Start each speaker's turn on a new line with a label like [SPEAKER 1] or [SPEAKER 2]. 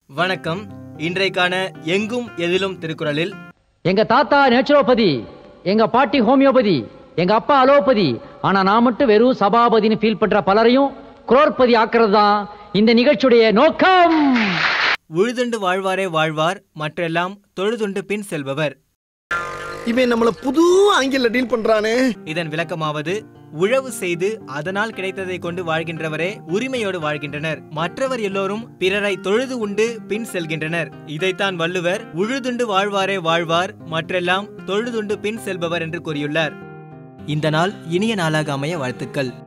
[SPEAKER 1] வணக்கம் இன்றைக்கான எங்கும் எதிலும் திருக்குறளில்
[SPEAKER 2] எங்க தாத்தா நேச்சுரோபதி எங்க பாட்டி ஹோமியோபதி எங்க அப்பா அலோபதி ஆனா நான் மட்டும் வெறும் சபாபதின்னு ஃபீல் பண்ற பலரையும் குரோர்பதி ஆக்குறது தான் இந்த நிகழ்ச்சியுடைய நோக்கம்
[SPEAKER 1] உழுதுண்டு வாழ்வாரே வாழ்வார் மற்றெல்லாம் தொழுதுண்டு பின் செல்பவர்
[SPEAKER 3] இவன் நம்மள புது ஆங்கில டீல் பண்றானே
[SPEAKER 1] இதன் விளக்கமாவது உழவு செய்து அதனால் கிடைத்ததை கொண்டு வாழ்கின்றவரே உரிமையோடு வாழ்கின்றனர் மற்றவர் எல்லோரும் பிறரை தொழுது உண்டு பின் செல்கின்றனர் இதைத்தான் வள்ளுவர் உழுதுண்டு வாழ்வாரே வாழ்வார் மற்றெல்லாம் தொழுதுண்டு பின் செல்பவர் என்று கூறியுள்ளார் இந்த நாள் இனிய நாளாக அமைய வாழ்த்துக்கள்